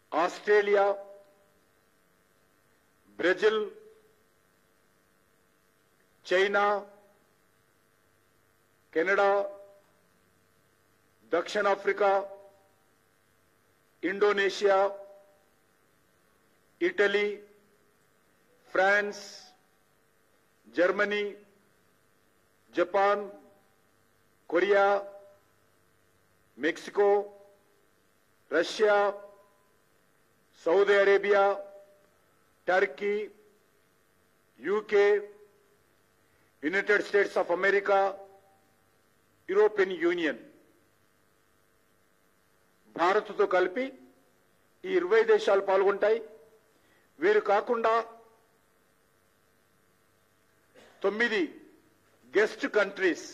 Australia Brazil China Canada దక్షిణాఫ్రికా Indonesia Italy France Germany Japan Korea Mexico Russia Saudi Arabia Turkey UK United States of America European Union భారత్తో కలిపి ఈ ఇరవై దేశాలు పాల్గొంటాయి వీరు కాకుండా తొమ్మిది గెస్ట్ కంట్రీస్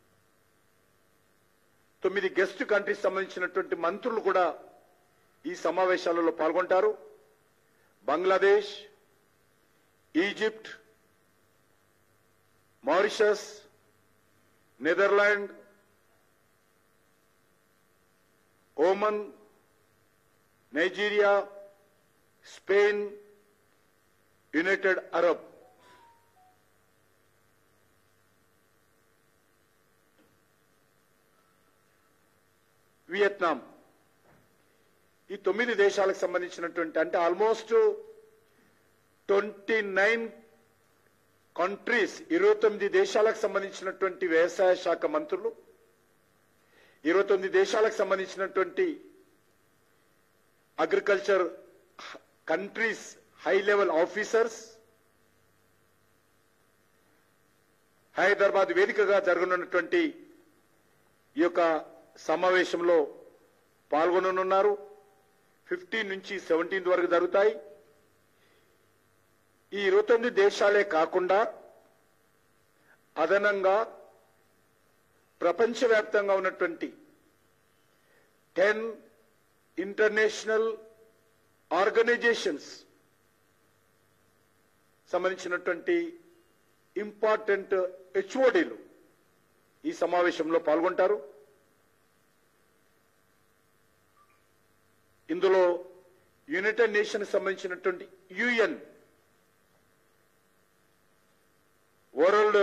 తొమ్మిది గెస్ట్ కంట్రీస్ సంబంధించినటువంటి మంత్రులు కూడా ఈ సమావేశాలలో పాల్గొంటారు Bangladesh Egypt Mauritius Netherland Oman Nigeria Spain United Arab Vietnam ఈ తొమ్మిది దేశాలకు సంబంధించినటువంటి అంటే ఆల్మోస్ట్ ట్వంటీ నైన్ కంట్రీస్ ఇరవై తొమ్మిది దేశాలకు సంబంధించినటువంటి వ్యవసాయ శాఖ మంత్రులు ఇరవై తొమ్మిది దేశాలకు సంబంధించినటువంటి agriculture countries high level officers Hyderabad వేదికగా జరగనున్నటువంటి ఈ యొక్క సమావేశంలో పాల్గొననున్నారు ఫిఫ్టీన్ నుంచి సెవెంటీన్త్ వరకు జరుగుతాయి ఈ ఇరవై తొమ్మిది దేశాలే కాకుండా అదనంగా ప్రపంచవ్యాప్తంగా ఉన్నటువంటి టెన్ ఇంటర్నేషనల్ ఆర్గనైజేషన్స్ సంబంధించినటువంటి ఇంపార్టెంట్ హెచ్ఓడీలు ఈ సమావేశంలో పాల్గొంటారు ఇందులో యునైటెడ్ నేషన్స్ సంబంధించినటువంటి యుఎన్ వరల్డ్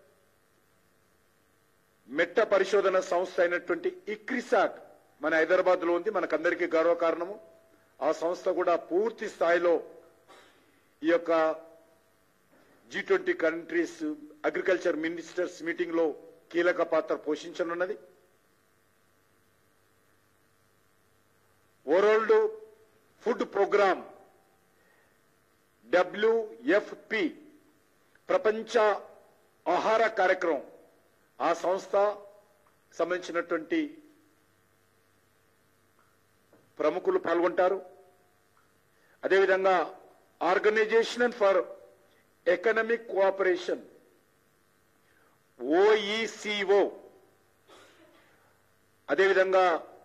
మెట్ట పరిశోధన సంస్థ అయినటువంటి ఇక్రిసాట్ మన హైదరాబాద్ లో ఉంది మనకందరికీ గర్వ కారణము ఆ సంస్థ కూడా పూర్తి స్థాయిలో ఈ యొక్క G twenty countries agriculture ministers meeting లో కీలక పాత్ర పోషించనున్నది వరల్డ్ ఫుడ్ ప్రోగ్రామ్ డబ్ల్యూఎఫ్పి ప్రపంచ ఆహార కార్యక్రమం ఆ సంస్థ సంబంధించినటువంటి ప్రముఖులు పాల్గొంటారు అదేవిధంగా organisation for economic cooperation OECO అదేవిధంగా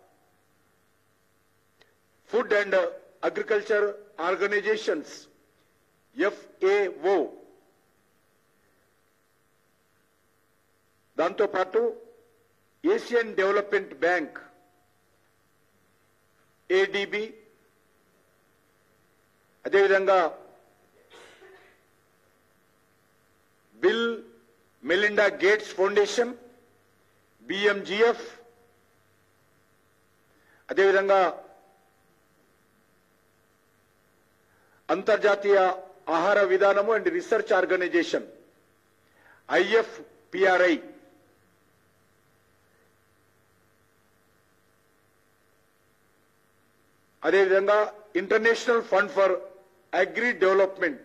food and agriculture organisations FAO దాంతోపాటు ఏషియన్ డెవలప్మెంట్ బ్యాంక్ ఏడిబి అదేవిధంగా Bill Melinda Gates foundation BMGF అదేవిధంగా అంతర్జాతీయ ఆహార విధానము అండ్ రీసెర్చ్ ఆర్గనైజేషన్ ఐఎఫ్పిఆర్ఐ అదేవిధంగా international fund for agri development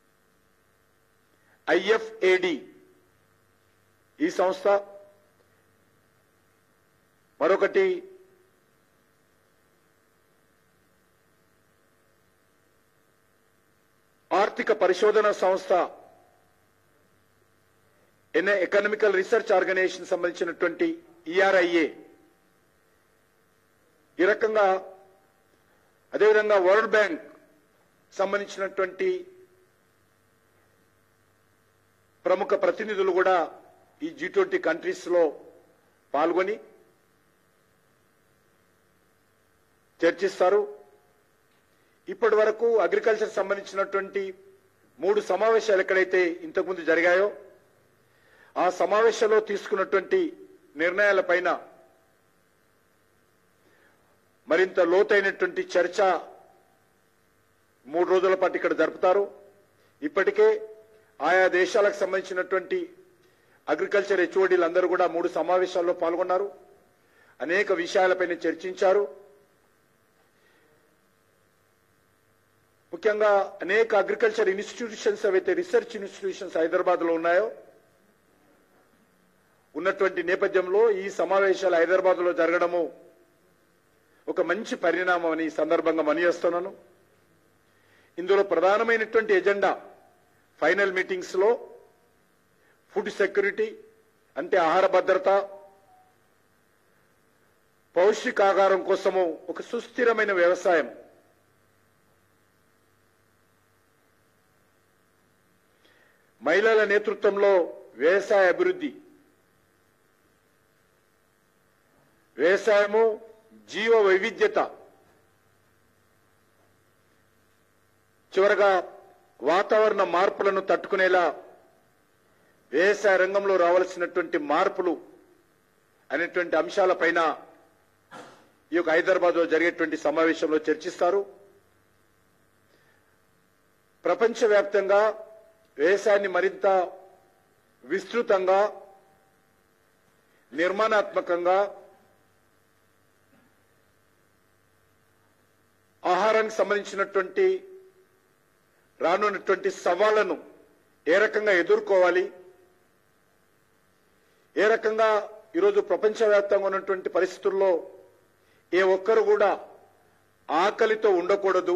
IFAD ఈ సంస్థ మరొకటి ఆర్థిక పరిశోధన సంస్థ ఎన్ ఎకనామికల్ రీసెర్చ్ ఆర్గనైజేషన్ సంబంధించినటువంటి ఈఆర్ఐఏ ఈ రకంగా అదేవిధంగా వరల్డ్ బ్యాంక్ సంబంధించినటువంటి ప్రముఖ ప్రతినిధులు కూడా ఈ జీ ట్వంటీ కంట్రీస్ లో పాల్గొని చర్చిస్తారు ఇప్పటి వరకు అగ్రికల్చర్ సంబంధించినటువంటి మూడు సమావేశాలు ఎక్కడైతే ఇంతకుముందు జరిగాయో ఆ సమావేశంలో తీసుకున్నటువంటి నిర్ణయాలపైన మరింత లోతైనటువంటి చర్చ మూడు రోజుల పాటు ఇక్కడ జరుపుతారు ఇప్పటికే ఆయా దేశాలకు సంబంధించినటువంటి అగ్రికల్చర్ హెచ్ఓడీలు అందరూ కూడా మూడు సమావేశాల్లో పాల్గొన్నారు అనేక విషయాలపైన చర్చించారు ముఖ్యంగా అనేక అగ్రికల్చర్ ఇన్స్టిట్యూషన్స్ ఏవైతే రీసెర్చ్ ఇన్స్టిట్యూషన్స్ హైదరాబాద్ లో ఉన్నాయో ఉన్నటువంటి నేపథ్యంలో ఈ సమావేశాలు హైదరాబాద్ లో జరగడము ఒక మంచి పరిణామం అని ఈ సందర్భంగా మనియేస్తున్నాను ఇందులో ప్రధానమైనటువంటి ఎజెండా ఫైనల్ మీటింగ్స్ లో ఫుడ్ సెక్యూరిటీ అంటే ఆహార భద్రత పౌష్టికాహారం కోసము ఒక సుస్థిరమైన వ్యవసాయం మహిళల నేతృత్వంలో వ్యవసాయ అభివృద్ధి వ్యవసాయము జీవ వైవిధ్యత చివరగా వాతావరణ మార్పులను తట్టుకునేలా వ్యవసాయ రంగంలో రావాల్సినటువంటి మార్పులు అనేటువంటి అంశాలపైన ఈ యొక్క హైదరాబాద్ లో జరిగేటువంటి సమావేశంలో చర్చిస్తారు ప్రపంచవ్యాప్తంగా వ్యవసాయాన్ని మరింత విస్తృతంగా నిర్మాణాత్మకంగా ఆహారానికి సంబంధించినటువంటి రానున్నటువంటి సవాళ్లను ఏ రకంగా ఎదుర్కోవాలి ఏ రకంగా ఈరోజు ప్రపంచవ్యాప్తంగా ఉన్నటువంటి పరిస్థితుల్లో ఏ ఒక్కరు కూడా ఆకలితో ఉండకూడదు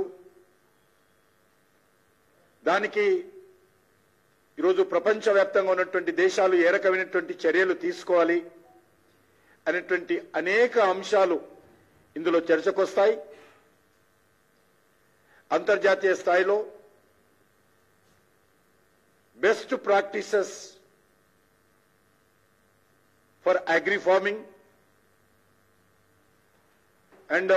దానికి ఈరోజు ప్రపంచవ్యాప్తంగా ఉన్నటువంటి దేశాలు ఏ రకమైనటువంటి చర్యలు తీసుకోవాలి అనేటువంటి అనేక అంశాలు ఇందులో చర్చకొస్తాయి అంతర్జాతీయ స్థాయిలో best practices for agri farming and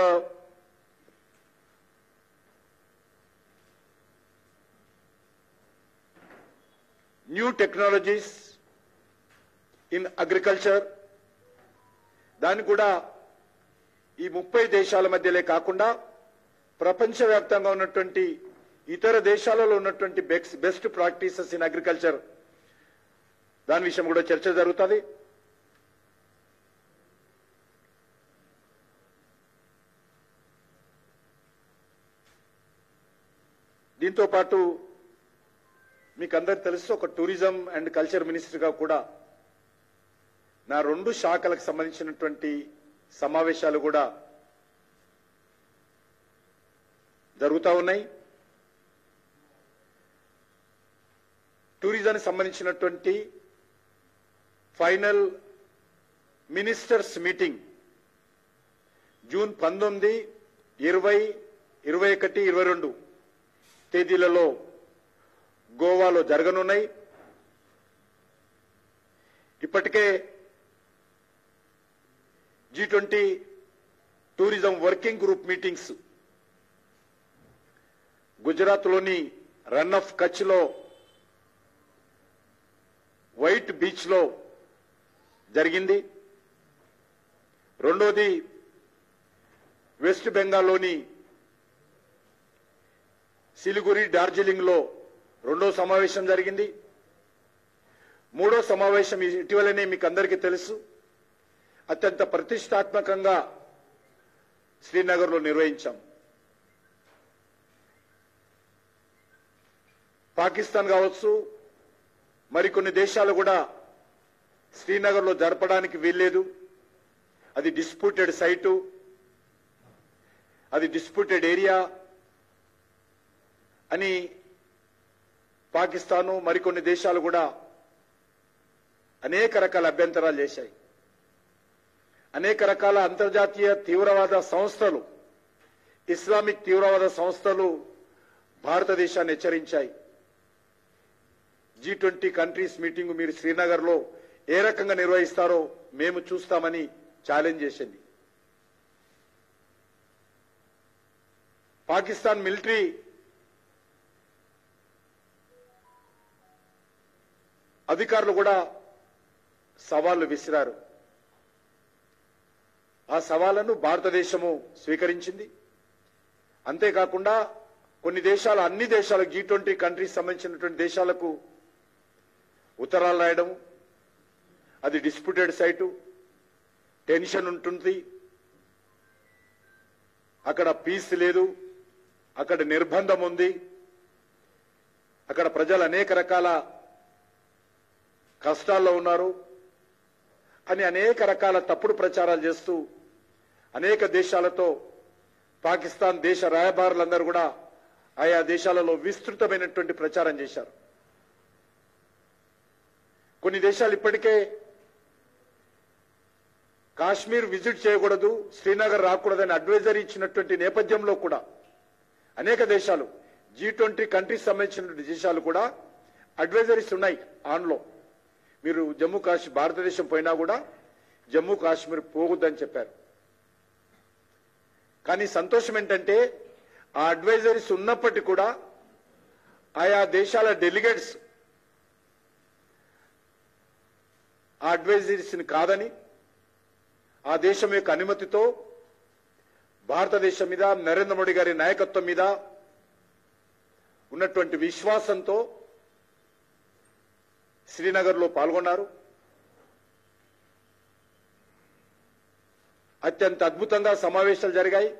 new technologies in agriculture దాన్ని కూడా ఈ ముప్పై దేశాల మధ్యలే కాకుండా ప్రపంచవ్యాప్తంగా ఉన్నటువంటి ఇతర దేశాలలో ఉన్నటువంటి బెస్ట్ ప్రాక్టీసెస్ ఇన్ అగ్రికల్చర్ దాని విషయం కూడా చర్చ జరుగుతుంది దీంతో పాటు మీకు అందరికి తెలుసు ఒక టూరిజం అండ్ కల్చర్ మినిస్టర్గా కూడా నా రెండు శాఖలకు సంబంధించినటువంటి సమావేశాలు కూడా జరుగుతూ ఉన్నాయి టూరిజానికి సంబంధించినటువంటి ఫైనల్ మినిస్టర్స్ మీటింగ్ జూన్ పంతొమ్మిది ఇరవై ఇరవై ఒకటి ఇరవై రెండు తేదీలలో గోవాలో జరగనున్నాయి ఇప్పటికే G twenty tourism working group meetings గుజరాత్లోని రన్ ఆఫ్ కచ్లో వైట్ బీచ్ లో జరిగింది రెండోది వెస్ట్ బెంగాల్లోని సిలిగురి డార్జిలింగ్ లో రెండో సమావేశం జరిగింది మూడో సమావేశం ఇటీవలనే మీకు అందరికీ తెలుసు అత్యంత ప్రతిష్టాత్మకంగా శ్రీనగర్లో నిర్వహించాం పాకిస్తాన్ కావచ్చు మరికొన్ని దేశాలు కూడా శ్రీనగర్లో జరపడానికి వీల్లేదు అది డిస్ప్యూటెడ్ సైటు అది డిస్ప్యూటెడ్ ఏరియా అని పాకిస్తాను మరికొన్ని దేశాలు కూడా అనేక రకాల అభ్యంతరాలు చేశాయి అనేక రకాల అంతర్జాతీయ తీవ్రవాద సంస్థలు ఇస్లామిక్ తీవ్రవాద సంస్థలు భారతదేశాన్ని హెచ్చరించాయి జీ ట్వంటీ కంట్రీస్ మీటింగ్ మీరు శ్రీనగర్ లో ఏ రకంగా నిర్వహిస్తారో మేము చూస్తామని ఛాలెంజ్ చేసింది పాకిస్తాన్ మిలిటరీ అధికారులు కూడా సవాళ్లు విసిరారు ఆ సవాళ్లను భారతదేశము స్వీకరించింది అంతేకాకుండా కొన్ని దేశాలు అన్ని దేశాలు జీ ట్వంటీ కంట్రీస్ సంబంధించినటువంటి దేశాలకు ఉత్తరాలు రాయడం అది డిస్ప్యూటెడ్ సైటు టెన్షన్ ఉంటుంది అక్కడ పీస్ లేదు అక్కడ నిర్బంధం ఉంది అక్కడ ప్రజలు అనేక రకాల కష్టాల్లో ఉన్నారు అని అనేక రకాల తప్పుడు ప్రచారాలు చేస్తూ అనేక దేశాలతో పాకిస్తాన్ దేశ రాయబారులందరూ కూడా ఆయా దేశాలలో విస్తృతమైనటువంటి ప్రచారం చేశారు కొన్ని దేశాలు ఇప్పటికే కాశ్మీర్ విజిట్ చేయకూడదు శ్రీనగర్ రాకూడదని అడ్వైజరీ ఇచ్చినటువంటి నేపథ్యంలో కూడా అనేక దేశాలు జీ ట్వంటీ కంట్రీస్ సంబంధించినటువంటి దేశాలు కూడా అడ్వైజరీస్ ఉన్నాయి ఆన్లో మీరు జమ్మూ కాశ్మీర్ భారతదేశం పోయినా కూడా జమ్మూ కాశ్మీర్ పోవద్దని చెప్పారు కానీ సంతోషం ఏంటంటే ఆ అడ్వైజరీస్ ఉన్నప్పటికీ కూడా ఆయా దేశాల డెలిగేట్స్ ఆ అడ్వైజరీస్ కాదని ఆ దేశం యొక్క అనుమతితో భారతదేశం మీద నరేంద్ర మోడీ గారి నాయకత్వం మీద ఉన్నటువంటి విశ్వాసంతో శ్రీనగర్ లో పాల్గొన్నారు అత్యంత అద్భుతంగా సమావేశాలు జరిగాయి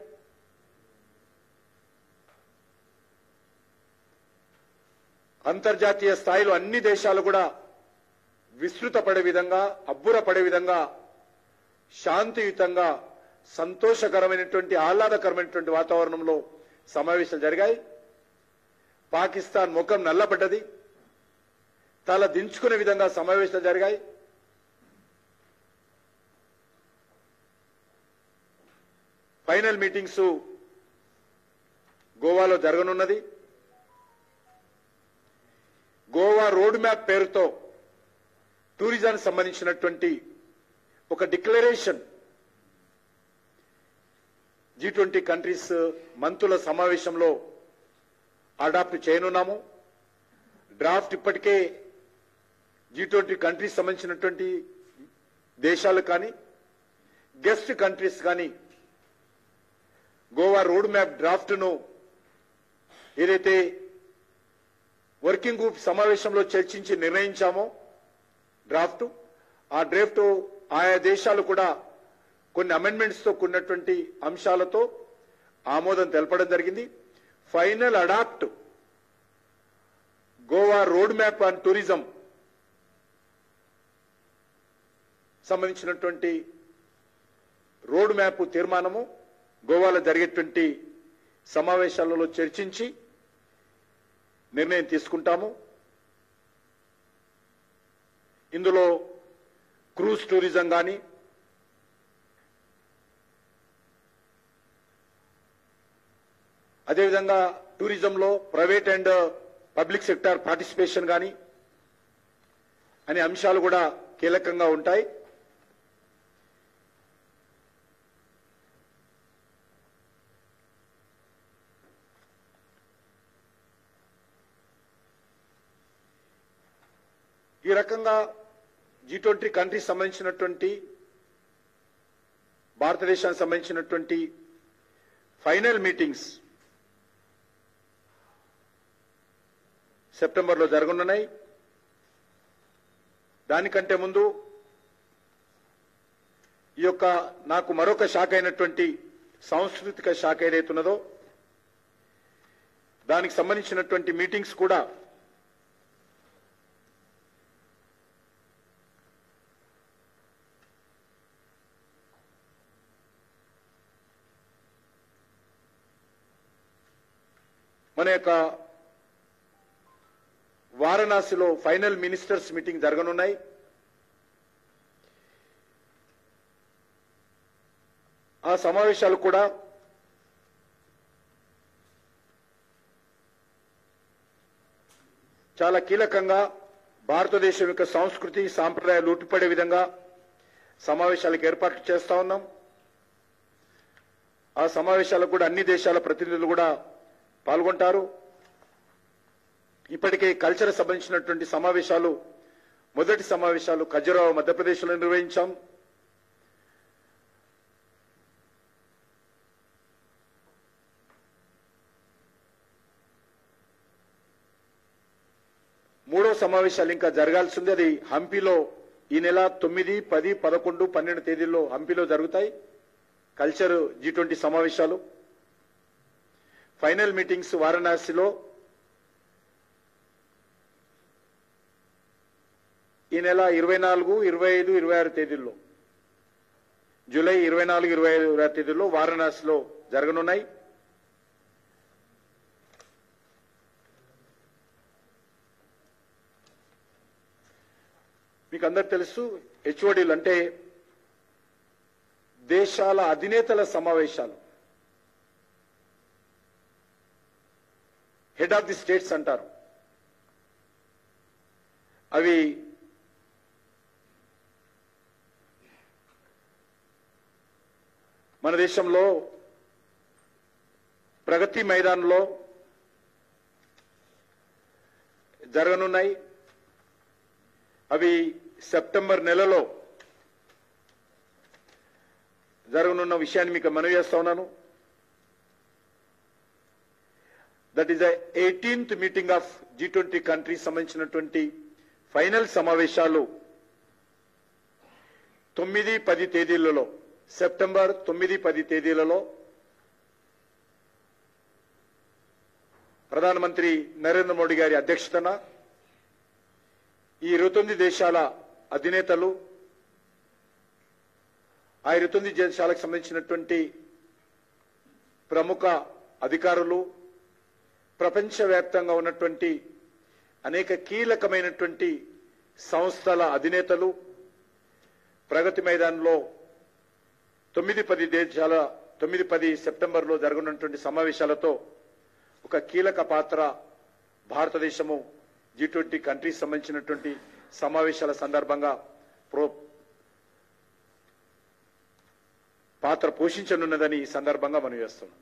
అంతర్జాతీయ స్థాయిలో అన్ని దేశాలు కూడా విస్తృతపడే విధంగా అబ్బురపడే విధంగా శాంతియుతంగా సంతోషకరమైనటువంటి ఆహ్లాదకరమైనటువంటి వాతావరణంలో సమావేశాలు జరిగాయి పాకిస్తాన్ ముఖం నల్లబడ్డది తల దించుకునే విధంగా సమావేశాలు జరిగాయి ఫైనల్ మీటింగ్స్ గోవాలో జరగనున్నది గోవా రోడ్ మ్యాప్ పేరుతో టూరిజానికి సంబంధించినటువంటి ఒక డిక్లరేషన్ జీ ట్వంటీ కంట్రీస్ మంత్రుల సమావేశంలో అడాప్ట్ చేయనున్నాము డ్రాఫ్ట్ ఇప్పటికే జీ ట్వంటీ కంట్రీస్ సంబంధించినటువంటి దేశాలు కానీ గెస్ట్ కంట్రీస్ కానీ గోవా రోడ్ మ్యాప్ డ్రాఫ్ట్ ను ఏదైతే వర్కింగ్ గ్రూప్ సమావేశంలో చర్చించి నిర్ణయించామో డ్రాఫ్ట్ ఆ డ్రాఫ్ట్ ఆయా దేశాలు కూడా కొన్ని అమెండ్మెంట్స్ తో కూడినటువంటి అంశాలతో ఆమోదం తెలపడం జరిగింది final adopt Goa road map and tourism సంబంధించినటువంటి రోడ్ మ్యాప్ తీర్మానము గోవాలో జరిగేటువంటి సమావేశాలలో చర్చించి నిర్ణయం తీసుకుంటాము ఇందులో క్రూజ్ టూరిజం కానీ అదేవిధంగా టూరిజంలో private and public sector participation కానీ అనే అంశాలు కూడా కీలకంగా ఉంటాయి ఈ రకంగా జీ ట్వంటీ కంట్రీస్ సంబంధించినటువంటి భారతదేశానికి సంబంధించినటువంటి ఫైనల్ మీటింగ్స్ సెప్టెంబర్లో జరగనున్నాయి దానికంటే ముందు ఈ యొక్క నాకు మరొక శాఖ అయినటువంటి సాంస్కృతిక శాఖ ఏదైతున్నదో దానికి సంబంధించినటువంటి మీటింగ్స్ కూడా మన యొక్క వారణాసిలో ఫైనల్ మినిస్టర్స్ మీటింగ్ జరగనున్నాయి ఆ సమావేశాలు కూడా చాలా కీలకంగా భారతదేశం యొక్క సంస్కృతి సాంప్రదాయాలు ఉట్టిపడే విధంగా సమావేశాలకు ఏర్పాట్లు చేస్తా ఉన్నాం ఆ సమావేశాలకు కూడా అన్ని దేశాల ప్రతినిధులు కూడా పాల్గొంటారు ఇప్పటికే కల్చర్ సంబంధించినటువంటి సమావేశాలు మొదటి సమావేశాలు ఖజురాహో మధ్యప్రదేశ్లో నిర్వహించాం మూడో సమావేశాలు ఇంకా జరగాల్సి ఉంది అది హంపీలో ఈ నెల తొమ్మిది పది పదకొండు పన్నెండు తేదీల్లో హంపీలో జరుగుతాయి కల్చర్ జీ ట్వంటీ సమావేశాలు ఫైనల్ మీటింగ్స్ వారణాసిలో ఈ నెల ఇరవై నాలుగు ఇరవై ఐదు ఇరవై ఆరు తేదీల్లో జూలై ఇరవై నాలుగు ఇరవై ఐదు ఇరవై ఆరు తేదీల్లో వారణాసిలో జరగనున్నాయి మీకు అందరు తెలుసు హెచ్ఓడీలు అంటే దేశాల అధినేతల సమావేశాలు హెడ్ ఆఫ్ ది స్టేట్స్ అంటారు అవి మన దేశంలో ప్రగతి మైదానంలో జరగనున్నాయి అవి సెప్టెంబర్ నెలలో జరగనున్న విషయాన్ని మీకు మనవి చేస్తా ఉన్నాను that is the eighteenth meeting of G twenty countries సంబంధించినటువంటి ఫైనల్ సమావేశాలు తొమ్మిది పది తేదీలలో సెప్టెంబర్ తొమ్మిది పది తేదీలలో ప్రధానమంత్రి నరేంద్ర మోడీ గారి అధ్యక్షతన ఈ ఇరవై తొమ్మిది దేశాల అధినేతలు ఆ ఇరవై తొమ్మిది దేశాలకు సంబంధించినటువంటి ప్రముఖ అధికారులు ప్రపంచవ్యాప్తంగా ఉన్నటువంటి అనేక కీలకమైనటువంటి సంస్థల అధినేతలు ప్రగతి మైదానంలో తొమ్మిది పది దేశాల తొమ్మిది పది సెప్టెంబర్లో జరగనున్నటువంటి సమావేశాలతో ఒక కీలక పాత్ర భారతదేశము జీ ట్వంటీ కంట్రీస్ సంబంధించినటువంటి సమావేశాల సందర్భంగా ప్రో పాత్ర పోషించనున్నదని ఈ సందర్భంగా మనం చేస్తున్నాం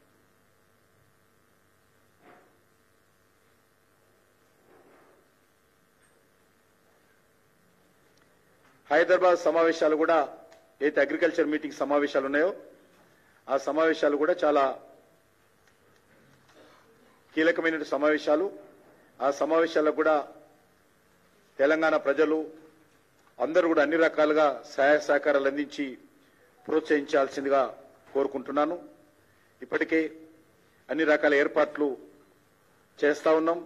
హైదరాబాద్ సమావేశాలు కూడా ఏదైతే అగ్రికల్చర్ మీటింగ్ సమావేశాలు ఉన్నాయో ఆ సమావేశాలు కూడా చాలా కీలకమైన సమావేశాలు ఆ సమావేశాలకు కూడా తెలంగాణ ప్రజలు అందరూ కూడా అన్ని రకాలుగా సహాయ సహకారాలు అందించి ప్రోత్సహించాల్సిందిగా కోరుకుంటున్నాను ఇప్పటికే అన్ని రకాల ఏర్పాట్లు చేస్తా ఉన్నాం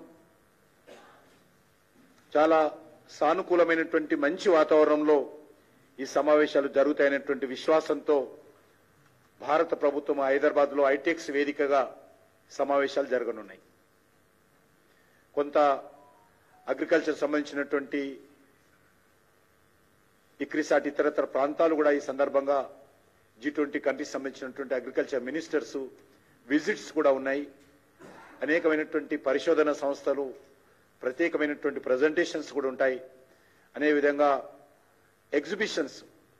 చాలా సానుకూలమైనటువంటి మంచి వాతావరణంలో ఈ సమావేశాలు జరుగుతాయనేటువంటి విశ్వాసంతో భారత ప్రభుత్వం హైదరాబాద్ లో ఐటెక్స్ వేదికగా సమావేశాలు జరగనున్నాయి కొంత అగ్రికల్చర్ సంబంధించినటువంటి ఇక్రిసాట్ ఇతరతర ప్రాంతాలు కూడా ఈ సందర్భంగా జీ ట్వంటీ కంట్రీస్ సంబంధించినటువంటి అగ్రికల్చర్ మినిస్టర్స్ విజిట్స్ కూడా ఉన్నాయి అనేకమైనటువంటి పరిశోధన సంస్థలు ప్రత్యేకమైనటువంటి ప్రజెంటేషన్స్ కూడా ఉంటాయి అనే విధంగా ఎగ్జిబిషన్స్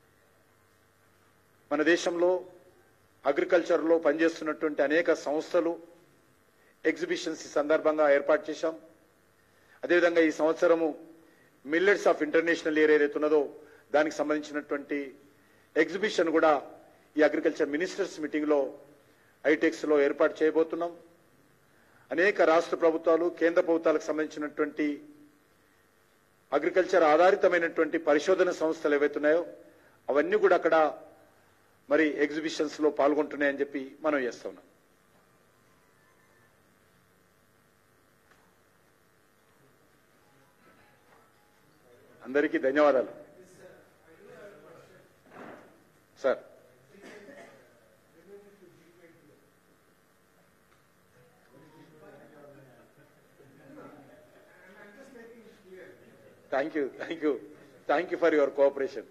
మన దేశంలో అగ్రికల్చర్లో పనిచేస్తున్నటువంటి అనేక సంస్థలు ఎగ్జిబిషన్స్ ఈ సందర్భంగా ఏర్పాటు చేశాం అదేవిధంగా ఈ సంవత్సరము మిల్లెట్స్ ఆఫ్ ఇంటర్నేషనల్ ఇయర్ ఏదైతే ఉన్నదో దానికి సంబంధించినటువంటి ఎగ్జిబిషన్ కూడా ఈ అగ్రికల్చర్ మినిస్టర్స్ మీటింగ్ లో ఐటెక్స్ లో ఏర్పాటు చేయబోతున్నాం అనేక రాష్ట్ర ప్రభుత్వాలు కేంద్ర ప్రభుత్వాలకు సంబంధించినటువంటి అగ్రికల్చర్ ఆధారితమైనటువంటి పరిశోధన సంస్థలు ఏవైతున్నాయో అవన్నీ కూడా అక్కడ మరి ఎగ్జిబిషన్స్ లో పాల్గొంటున్నాయని చెప్పి మనం చేస్తా ఉన్నాం అందరికీ ధన్యవాదాలు sir thank you thank you thank you for your cooperation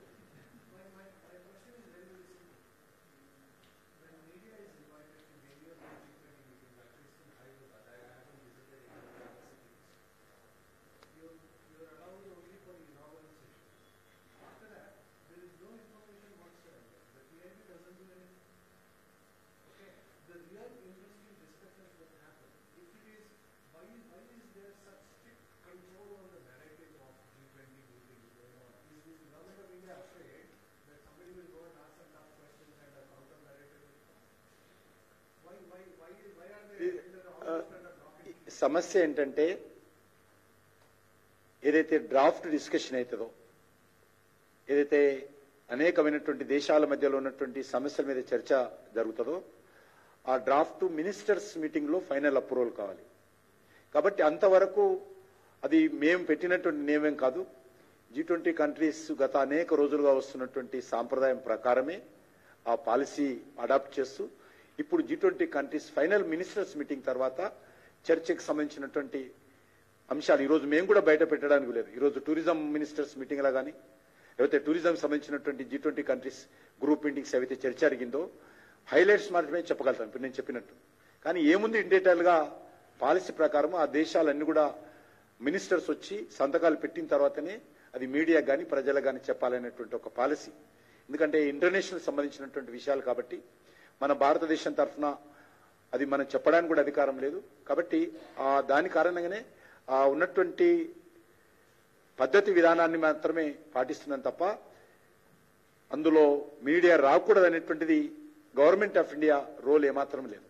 సమస్య ఏంటంటే ఏదైతే డ్రాఫ్ట్ డిస్కషన్ అవుతుందో ఏదైతే అనేకమైనటువంటి దేశాల మధ్యలో ఉన్నటువంటి సమస్యల మీద చర్చ జరుగుతుందో ఆ డ్రాఫ్ట్ మినిస్టర్స్ మీటింగ్ లో ఫైనల్ అప్రూవల్ కావాలి కాబట్టి అంతవరకు అది మేము పెట్టినటువంటి నియమం కాదు జీ ట్వంటీ కంట్రీస్ గత అనేక రోజులుగా వస్తున్నటువంటి సాంప్రదాయం ప్రకారమే ఆ పాలసీ అడాప్ట్ చేస్తూ ఇప్పుడు G twenty countries final ministers meeting తర్వాత చర్చకు సంబంధించినటువంటి అంశాలు ఈరోజు మేము కూడా బయట పెట్టడానికి లేదు ఈరోజు టూరిజం మినిస్టర్స్ మీటింగ్ లా కానీ లేకపోతే టూరిజం సంబంధించినటువంటి G twenty countries group meetings ఏవైతే చర్చ జరిగిందో హైలైట్స్ మాత్రమే చెప్పగలుగుతాం ఇప్పుడు నేను చెప్పినట్టు కానీ ఏముంది ఇన్ డీటెయిల్ గా పాలసీ ప్రకారం ఆ దేశాలన్నీ కూడా మినిస్టర్స్ వచ్చి సంతకాలు పెట్టిన తర్వాతనే అది మీడియా కానీ ప్రజలకు కానీ చెప్పాలనేటువంటి ఒక పాలసీ ఎందుకంటే ఇంటర్నేషనల్ సంబంధించినటువంటి విషయాలు కాబట్టి మన భారతదేశం తరఫున అది మనం చెప్పడానికి కూడా అధికారం లేదు కాబట్టి ఆ దాని కారణంగానే ఆ ఉన్నటువంటి పద్ధతి విధానాన్ని మాత్రమే పాటిస్తున్నాం తప్ప అందులో మీడియా రాకూడదు అనేటువంటిది గవర్నమెంట్ ఆఫ్ ఇండియా రోల్ ఏమాత్రం లేదు